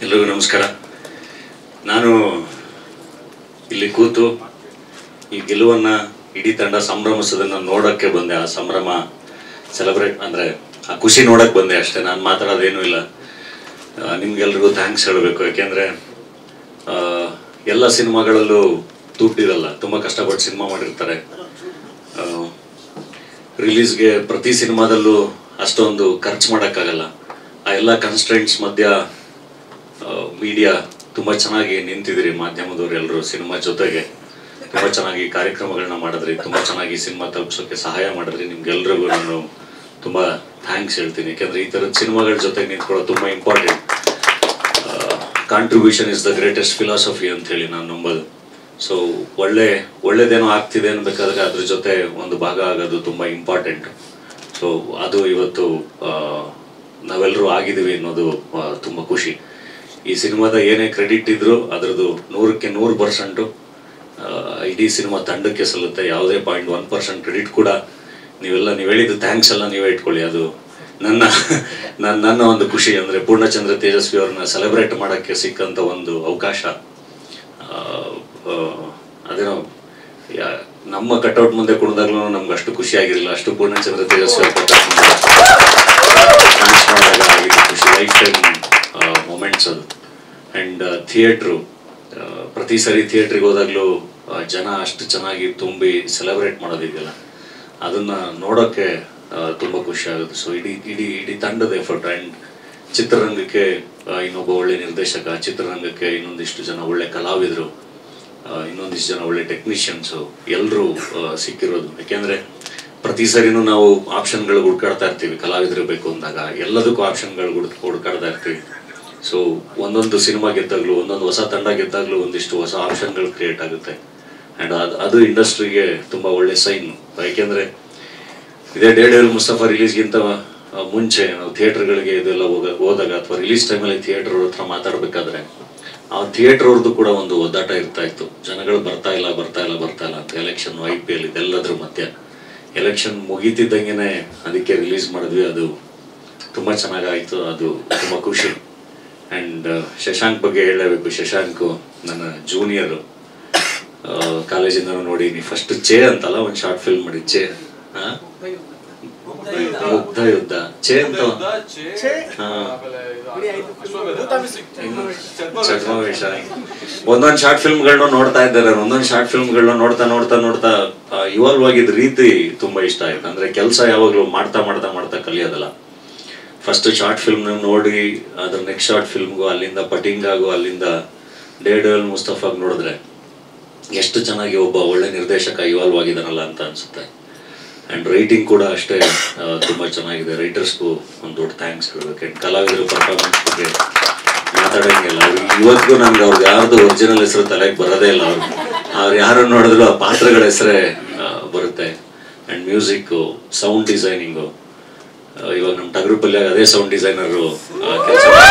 ಎಲ್ರಿಗೂ ನಮಸ್ಕಾರ ನಾನು ಇಲ್ಲಿ ಕೂತು ಈ ಗೆಲುವನ್ನು ಇಡೀ ತಂಡ ಸಂಭ್ರಮಿಸೋದನ್ನು ನೋಡೋಕ್ಕೆ ಬಂದೆ ಆ ಸಂಭ್ರಮ ಸೆಲೆಬ್ರೇಟ್ ಅಂದರೆ ಆ ಖುಷಿ ನೋಡೋಕ್ಕೆ ಬಂದೆ ಅಷ್ಟೇ ನಾನು ಮಾತಾಡೋದೇನೂ ಇಲ್ಲ ಆ, ನಿಮ್ಗೆಲ್ರಿಗೂ ಥ್ಯಾಂಕ್ಸ್ ಹೇಳಬೇಕು ಯಾಕೆಂದರೆ ಎಲ್ಲ ಸಿನಿಮಾಗಳಲ್ಲೂ ದುಡ್ಡಿರಲ್ಲ ತುಂಬ ಕಷ್ಟಪಟ್ಟು ಸಿನಿಮಾ ಮಾಡಿರ್ತಾರೆ ರಿಲೀಸ್ಗೆ ಪ್ರತಿ ಸಿನಿಮಾದಲ್ಲೂ ಅಷ್ಟೊಂದು ಖರ್ಚು ಮಾಡೋಕ್ಕಾಗಲ್ಲ ಆ ಎಲ್ಲ ಕನ್ಸ್ಟ್ರೆಂಟ್ಸ್ ಮಧ್ಯ ಮೀಡಿಯಾ ತುಂಬ ಚೆನ್ನಾಗಿ ನಿಂತಿದ್ದೀರಿ ಮಾಧ್ಯಮದವ್ರು ಎಲ್ಲರೂ ಸಿನಿಮಾ ಜೊತೆಗೆ ತುಂಬ ಚೆನ್ನಾಗಿ ಕಾರ್ಯಕ್ರಮಗಳನ್ನ ಮಾಡಿದ್ರಿ ತುಂಬ ಚೆನ್ನಾಗಿ ಸಿನಿಮಾ ತಲುಪಿಸೋಕೆ ಸಹಾಯ ಮಾಡಿದ್ರಿ ನಿಮ್ಗೆಲ್ರಿಗೂ ನಾನು ತುಂಬ ಥ್ಯಾಂಕ್ಸ್ ಹೇಳ್ತೀನಿ ಯಾಕೆಂದರೆ ಈ ಥರದ ಸಿನಿಮಾಗಳ ಜೊತೆಗೆ ನಿಂತ್ಕೊಳ್ಳೋದು ತುಂಬ important contribution is the greatest philosophy ಅಂತ ಹೇಳಿ ನಾನು ನಂಬೋದು ಸೊ ಒಳ್ಳೆ ಒಳ್ಳೇದೇನೋ ಆಗ್ತಿದೆ ಅನ್ಬೇಕಾದ್ರೆ ಅದ್ರ ಜೊತೆ ಒಂದು ಭಾಗ ಆಗೋದು ತುಂಬ ಇಂಪಾರ್ಟೆಂಟ್ ಸೊ ಅದು ಇವತ್ತು ಆ, ನಾವೆಲ್ಲರೂ ಆಗಿದ್ದೀವಿ ಅನ್ನೋದು ಆ, ತುಂಬ ಖುಷಿ ಈ ಸಿನಿಮಾದ ಏನೇ ಕ್ರೆಡಿಟ್ ಇದ್ರೂ ಅದರದ್ದು ನೂರಕ್ಕೆ ನೂರು ಪರ್ಸೆಂಟು ಇಡೀ ಸಿನಿಮಾ ತಂಡಕ್ಕೆ ಸಲ್ಲುತ್ತೆ ಯಾವುದೇ ಪಾಯಿಂಟ್ ಒನ್ ಪರ್ಸೆಂಟ್ ಕ್ರೆಡಿಟ್ ಕೂಡ ನೀವೆಲ್ಲ ನೀವು ಹೇಳಿದ್ದು ಥ್ಯಾಂಕ್ಸ್ ಎಲ್ಲ ನೀವೇ ಇಟ್ಕೊಳ್ಳಿ ಅದು ನನ್ನ ನನ್ನ ನನ್ನ ಒಂದು ಖುಷಿ ಅಂದರೆ ಪೂರ್ಣಚಂದ್ರ ತೇಜಸ್ವಿ ಅವ್ರನ್ನ ಸೆಲೆಬ್ರೇಟ್ ಮಾಡೋಕ್ಕೆ ಸಿಕ್ಕಂಥ ಒಂದು ಅವಕಾಶ ಆ, ಆ, ಅದೇನೋ ಯಾ- ನಮ್ಮ ಕಟೌಟ್ ಮುಂದೆ ಕುಣಿದಾಗ್ಲೂ ನಮ್ಗೆ ಅಷ್ಟು ಖುಷಿ ಆಗಿರಲಿಲ್ಲ ಅಷ್ಟು ಪೂರ್ಣಚಂದ್ರ ತೇಜಸ್ವಿ ಅವ್ರ cutout ಮುಂದೆ dance ಮಾಡುವಾಗ ಆಗಿದ್ದ ಖುಷಿ ಲೈಫ್ ಟೈಮ್ ಮೊಮೆಂಟ್ಸ್ ಅದು ಆ್ಯಂಡ್ ಥಿಯೇಟ್ರು ಪ್ರತಿ ಸರಿ ಥಿಯೇಟ್ರಿಗೆ ಹೋದಾಗಲೂ ಜನ ಅಷ್ಟು ಚೆನ್ನಾಗಿ ತುಂಬಿ ಸೆಲೆಬ್ರೇಟ್ ಮಾಡೋದಿದೆಯಲ್ಲ ಅದನ್ನು ನೋಡೋಕ್ಕೆ ತುಂಬ ಖುಷಿ ಆಗುತ್ತೆ ಸೊ ಇಡೀ ಇಡೀ ಇಡೀ ತಂಡದ ಎಫರ್ಟ್ ಆ್ಯಂಡ್ ಚಿತ್ರರಂಗಕ್ಕೆ ಆ, ಇನ್ನೊಬ್ಬ ಒಳ್ಳೆ ನಿರ್ದೇಶಕ ಚಿತ್ರರಂಗಕ್ಕೆ ಇನ್ನೊಂದಿಷ್ಟು ಜನ ಒಳ್ಳೆ ಕಲಾವಿದರು ಆ, ಇನ್ನೊಂದಿಷ್ಟು ಜನ ಒಳ್ಳೆ ಟೆಕ್ನಿಷಿಯನ್ಸು ಎಲ್ಲರೂ ಸಿಕ್ಕಿರೋದು ಯಾಕೆಂದರೆ ಪ್ರತಿ ಸರಿನೂ ನಾವು ಆಪ್ಷನ್ಗಳು ಹುಡ್ಕಾಡ್ತಾ ಇರ್ತೀವಿ ಕಲಾವಿದರು ಬೇಕು ಅಂದಾಗ ಎಲ್ಲದಕ್ಕೂ ಆಪ್ಷನ್ಗಳು ಹುಡ್ ಹುಡ್ಕಾಡ್ತಾ ಇರ್ತೀವಿ ಸೊ ಒಂದೊಂದು ಸಿನಿಮಾ ಗೆದ್ದಾಗಲೂ ಒಂದೊಂದು ಹೊಸ ತಂಡ ಗೆದ್ದಾಗಲೂ ಒಂದಿಷ್ಟು ಹೊಸ ಆಪ್ಷನ್ಗಳು ಕ್ರಿಯೇಟ್ ಆಗುತ್ತೆ ಆ್ಯಂಡ್ ಅದು ಅದು ಇಂಡಸ್ಟ್ರಿಗೆ ತುಂಬ ಒಳ್ಳೆ ಸೈನ್ ಯಾಕೆಂದರೆ ಇದೇ ಡೇಡೇಲ್ ಮುಸ್ತಫಾ ರಿಲೀಸ್ಗಿಂತ ಮುಂಚೆ ನಾವು ಥಿಯೇಟರ್ಗಳಿಗೆ ಇದೆಲ್ಲ ಹೋಗ ಹೋದಾಗ ಅಥವಾ ರಿಲೀಸ್ ಟೈಮಲ್ಲಿ ಥಿಯೇಟರ್ ಹತ್ರ ಮಾತಾಡಬೇಕಾದ್ರೆ ಆ ಥಿಯೇಟರ್ ಅವ್ರದ್ದು ಕೂಡ ಒಂದು ಒದ್ದಾಟ ಇರ್ತಾ ಇತ್ತು ಜನಗಳು ಬರ್ತಾ ಇಲ್ಲ ಬರ್ತಾ ಇಲ್ಲ ಬರ್ತಾ ಇಲ್ಲ ಅಂತ ಎಲೆಕ್ಷನ್ ಐ ಪಿ ಎಲ್ ಇದೆಲ್ಲದ್ರ ಮಧ್ಯ ಎಲೆಕ್ಷನ್ ಮುಗೀತಿದ್ದಂಗೆನೆ ಅದಕ್ಕೆ ರಿಲೀಸ್ ಮಾಡಿದ್ವಿ ಅದು ತುಂಬ ಚೆನ್ನಾಗಾಯಿತು ಅದು ತುಂಬ ಖುಷಿ ಆ್ಯಂಡ್ ಶಶಾಂಕ್ ಬಗ್ಗೆ ಹೇಳಲೇಬೇಕು ಶಶಾಂಕು ನನ್ನ ಜೂನಿಯರು ಕಾಲೇಜಿಂದನೂ ನೋಡಿ ನೀ ಫಸ್ಟ್ ಚೇ ಅಂತಲ್ಲ ಒಂದು ಶಾರ್ಟ್ ಫಿಲ್ಮ್ ಮಾಡಿ ಚೇ ಹಾ? ಮುಗ್ಧ ಯುದ್ಧ ಚೇ ಅಂತ ಹಾ. ಛದ್ಮವೇಷ ಒಂದೊಂದು ಶಾರ್ಟ್ ಫಿಲ್ಮ್ಗಳನ್ನ ನೋಡ್ತಾ ಇದ್ದಾರೆ ಒಂದೊಂದು ಶಾರ್ಟ್ ಫಿಲ್ಮ್ಗಳನ್ನ ನೋಡ್ತಾ ನೋಡ್ತಾ ನೋಡ್ತಾ ಇವಾಲ್ವ್ ಆಗಿದ್ದ ರೀತಿ ತುಂಬಾ ಇಷ್ಟ ಆಯ್ತು ಅಂದ್ರೆ ಕೆಲಸ ಯಾವಾಗಲೂ ಮಾಡ್ತಾ ಮಾಡ್ತಾ ಮಾಡ್ತಾ ಕಲಿಯೋದಲ್ಲ ಫಸ್ಟ್ ಶಾರ್ಟ್ ಫಿಲ್ಮ್ ನೋಡಿ ಅದ್ರ ನೆಕ್ಸ್ಟ್ ಶಾರ್ಟ್ ಫಿಲ್ಮ್ಗೂ ಅಲ್ಲಿಂದ ಪಟಿಂಗಾಗು ಅಲ್ಲಿಂದ ಡೇಡಲ್ ಮುಸ್ತಫಾಗ್ ನೋಡಿದ್ರೆ ಎಷ್ಟು ಚೆನ್ನಾಗಿ ಒಬ್ಬ ಒಳ್ಳೆ ನಿರ್ದೇಶಕ ಇವಾಲ್ವ್ ಆಗಿದ್ದಾನಲ್ಲ ಅಂತ ಅನ್ಸುತ್ತೆ ಆ್ಯಂಡ್ ರೈಟಿಂಗ್ ಕೂಡ ಅಷ್ಟೇ ಆ, ತುಂಬಾ ಚೆನ್ನಾಗಿದೆ ರೈಟರ್ಸ್ಗೂ ಒಂದು ದೊಡ್ಡ ಥ್ಯಾಂಕ್ಸ್ ಹೇಳ್ಬೇಕು ಆ್ಯಂಡ್ ಕಲಾವಿದರು ಪರ್ಫಾರ್ಮೆನ್ಸ್ ಬಗ್ಗೆ ಮಾತಾಡೋಂಗಿಲ್ಲ ಅವ್ರಿಗೆ ಇವತ್ತಿಗೂ ನಮ್ಗೆ ಅವ್ರಿಗೆ ಯಾರ್ದು ಒರಿಜಿನಲ್ ಹೆಸರು ತಲೆಗೆ ಬರೋದೇ ಇಲ್ಲ ಅವ್ರು ಅವ್ರು ಯಾರು ನೋಡಿದ್ರು ಆ ಪಾತ್ರಗಳ ಹೆಸರೇ ಬರುತ್ತೆ ಆ್ಯಂಡ್ ಮ್ಯೂಸಿಕ್ಕು ಸೌಂಡ್ ಡಿಸೈನಿಂಗು ಇವಾಗ ನಮ್ಮ ಟಗರು ಪಲ್ಯಾಗ ಅದೇ ಸೌಂಡ್ ಡಿಸೈನರು ಕೆಲಸ